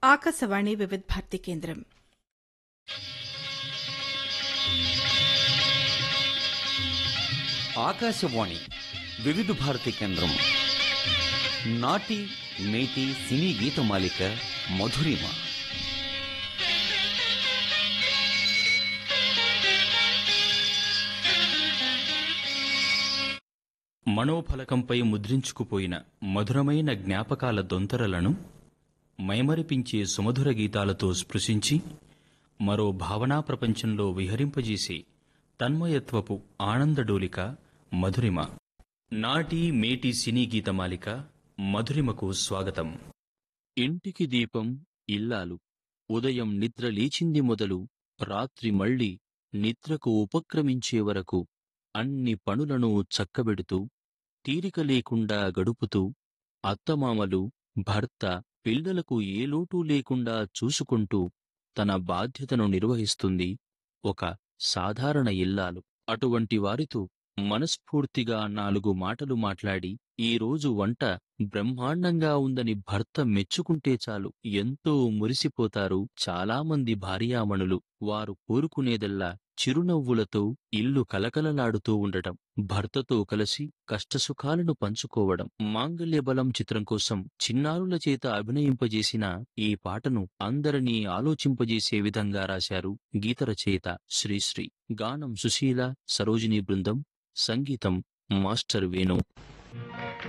ఆకాశవాణి వివిధ భారతి కేంద్రం ఆకాశవాణి వివిధ భారతి కేంద్రం నాటి నేటి సినీ గీతమాలిక మధురిమ మనోఫలకంపై ముద్రించుకుపోయిన మధురమైన జ్ఞాపకాల దొంతరలను మైమరిపించే సుమధుర గీతాలతో స్పృశించి మరో భావనా ప్రపంచంలో విహరింపజేసే తన్మయత్వపు ఆనందడోలిక మధురిమ నాటి మేటి సినీ గీతమాలిక మధురిమకు స్వాగతం ఇంటికి దీపం ఇల్లాలు ఉదయం నిద్ర లేచింది మొదలు రాత్రి మళ్ళీ నిద్రకు ఉపక్రమించే వరకు అన్ని పనులను చక్కబెడుతూ తీరిక లేకుండా గడుపుతూ అత్తమామలు భర్త పిల్లలకు ఏ లోటూ లేకుండా చూసుకుంటూ తన బాధ్యతను నిర్వహిస్తుంది ఒక సాధారణ ఇల్లాలు అటువంటి వారితో మనస్ఫూర్తిగా నాలుగు మాటలు మాట్లాడి ఈ రోజు వంట బ్రహ్మాండంగా ఉందని భర్త మెచ్చుకుంటే చాలు ఎంతో మురిసిపోతారు చాలామంది భార్యామణులు వారు కోరుకునేదల్లా చిరునవ్వులతో ఇల్లు కలకలలాడుతూ ఉండటం భర్తతో కలిసి కష్టసుఖాలను పంచుకోవడం మాంగల్య బలం చిత్రం కోసం చిన్నారుల చేత అభినయింపజేసిన ఈ పాటను అందరినీ ఆలోచింపజేసే విధంగా రాశారు గీత రచయిత శ్రీశ్రీ గానం సుశీల సరోజినీ బృందం సంగీతం మాస్టర్ వేణు